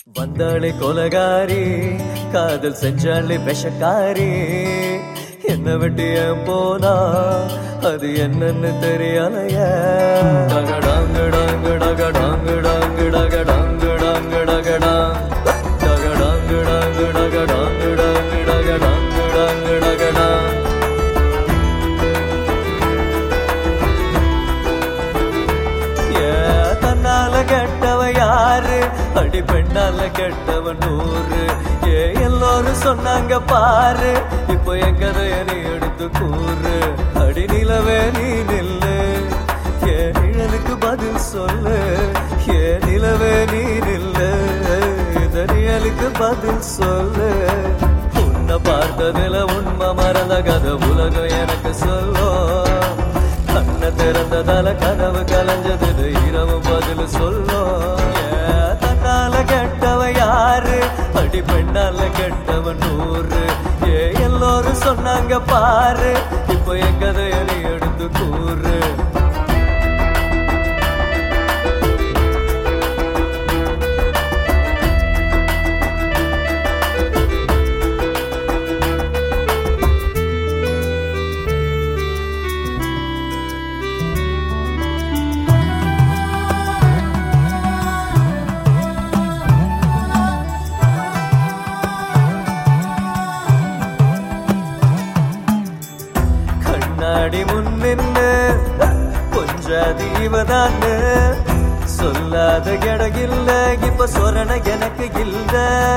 வந்தாளே கொலகாரி காதல் செஞ்சாளே விஷக்காரி என்ன விட்டு ஏன் போனா அது என்னன்னு தெரியலைய டகடாங்கு டாங்கு டகடாங்கு டாங்கு டகடாங்கு டாங்கு டகடாங் டகடாங்கு டாங்கு டகடாங்கு டாங்கு டகடாங்கு டாங்கு டகடாங் ஏ, தன்னால கெட்டவ யாரு அடி பெண்ணால கெட்டவன் நூறு ஏ எல்லோரும் சொன்னாங்க பாரு இப்போ என் கதைய நீ எடுத்து கூறு அடி நிலவே நீ நில்லு ஏ நிழலுக்கு பதில் சொல்லு ஏ நிலவே நீ நில்லு இந்த நிழலுக்கு பதில் சொல்லு உன்னை பார்த்ததுல உண்மை மறந்த கதை உலகம் எனக்கு சொல்லும் கண்ண திறந்ததால கனவு கலைஞ்சது இரவு பதில் சொல்லும் ஏன் தன்னால கெட்டவ யாரு அடி பெண்ணால கெட்டவன் நூறு ஏ எல்லோரும் சொன்னாங்க பாரு இப்போ என் கதைய நீ எடுத்து கூறு கண்ணாடி முன்னின்னு கொஞ்சாதி இவதான்னு சொல்லாத இடகில்ல இப்ப சொரண எனக்கு இல்ல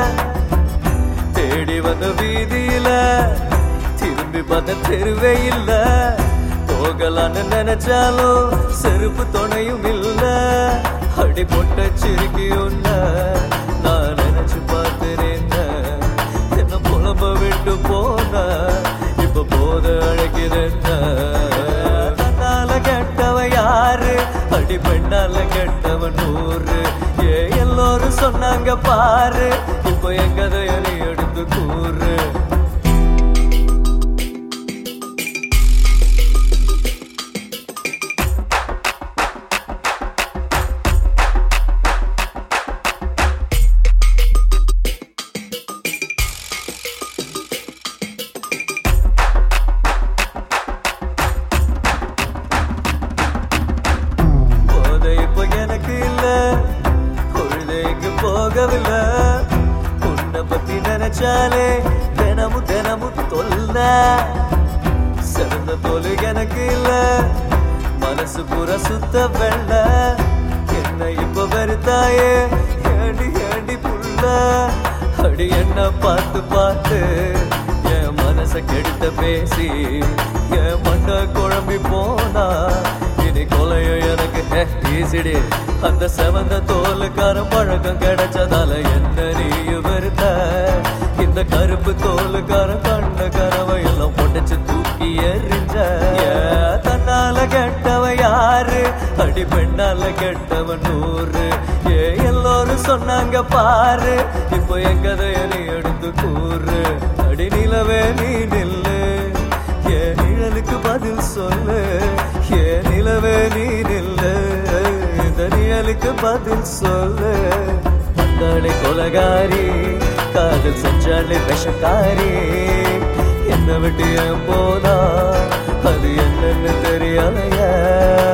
தேடி வந்த வீதியில திரும்பி பார்த்த தெருவே இல்ல போகலான்னு நினைச்சாலும் செருப்பு துணையும் இல்ல அடி பொட்ட சிறுக்கி உன்ன நான் நினைச்சு பார்த்துறேன் என்ன புலம்ப விட்டு போன இப்ப போத அழைக்கிறேன் தன்னால கெட்டவ யாரு அடி பெண்ணால கெட்டவன் நூறு ஏ எல்லோரும் சொன்னாங்க பாரு இப்போ என் கதைய நீ எடுத்து கூறு போதை இப்போ எனக்கு இல்ல பொழுதைக்கு போகவில்லை உன்னை பத்தி நினைச்சாலே தினமும் தினமும் தொல்ல சிறந்த தோல் எனக்கு இல்ல மனசு பூரா சுத்த வெள்ள என்ன இப்ப வெறுத்தாயே ஏண்டி ஏண்டி புள்ள அடி என்ன பார்த்து பார்த்து என் மனச கெடுத்த பேசி என் மண்ட குழம்பி போனா இனி கொலையும் எனக்கு ஈசிடி அந்த செவந்த தோலுக்கார பழக்கம் கிடைச்சதால என்ன நீயும் வெறுத்த இந்த கருப்பு தோலுக்கார கண்ண கனவை எல்லாம் பொடைச்சு தூக்கி எறிஞ்ச ஏன் தன்னால கெட்டவ யாரு அடி பெண்ணால கெட்டவன் நூறு ஏ எல்லோரும் சொன்னாங்க பாரு இப்போ என் கதைய நீ எடுத்து கூறு அடி நிலவே நீ நில்லு ஏ நிழலுக்கு பதில் சொல்லு ஏ நிலவே நீ நில்லு இந்த நிழலுக்கு பதில் சொல்லு வந்தாளே கொலகாரி காதல் செஞ்சாலே விஷக்காரி என்ன விட்டு ஏன் போனா அது என்னன்னு தெரியலையா